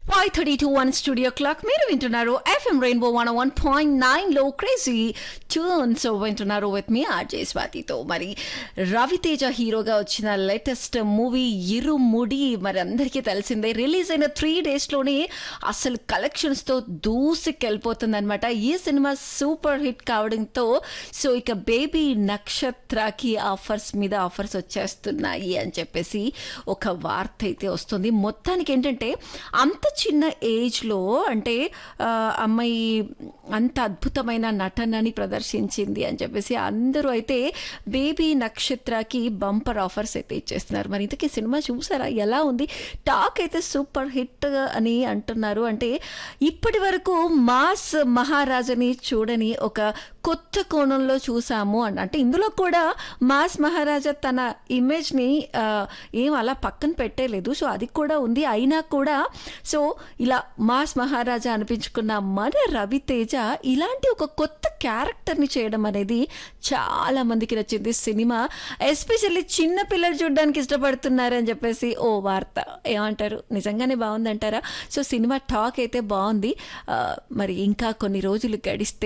five thirty two one studio clock మీరు వింటున్నారు FM rainbow one one point nine లో crazy tunes వింటున్నారు with మీ ఆర్జే స్వాతితో మరి రవితేజ హీరోగా వచ్చిన లేటెస్ట్ మూవీ ఇరుముడి మరి అందరికీ తెలిసిందే రిలీజ్ అయిన త్రీ డేస్లోనే అసలు కలెక్షన్స్తో దూసుకెళ్ళిపోతుంది అనమాట ఈ సినిమా సూపర్ హిట్ కావడంతో సో ఇక బేబీ నక్షత్రకి ఆఫర్స్ మీద ఆఫర్స్ వచ్చేస్తున్నాయి అని చెప్పేసి ఒక వార్త అయితే వస్తుంది మొత్తానికి ఏంటంటే అంత చిన్న ఏజ్లో అంటే ఆ, అమ్మాయి అంత అద్భుతమైన నటనని ప్రదర్శించింది అని చెప్పేసి అందరూ అయితే బేబీ నక్షత్రకి బంపర్ ఆఫర్స్ అయితే ఇచ్చేస్తున్నారు మరి ఇంతకీ సినిమా చూసారా ఎలా ఉంది టాక్ అయితే సూపర్ హిట్ అని అంటున్నారు అంటే ఇప్పటి వరకు మాస్ మహారాజని చూడని ఒక కొత్త కోణంలో చూసాము అని అంటే ఇందులో కూడా మాస్ మహారాజా తన ఇమేజ్ని ఆ, ఏం అలా పక్కన పెట్టలేదు సో అది కూడా ఉంది అయినా కూడా సో ఇలా మాస్ మహారాజా అనిపించుకున్న మన రవితేజ ఇలాంటి ఒక కొత్త క్యారెక్టర్ని చేయడం అనేది చాలా మందికి నచ్చింది సినిమా ఎస్పెషల్లీ చిన్న పిల్లలు చూడడానికి ఇష్టపడుతున్నారు అని చెప్పేసి ఓ వార్త ఏమంటారు నిజంగానే బాగుందంటారా సో సినిమా టాక్ అయితే బాగుంది ఆ, మరి ఇంకా కొన్ని రోజులు గడిస్తే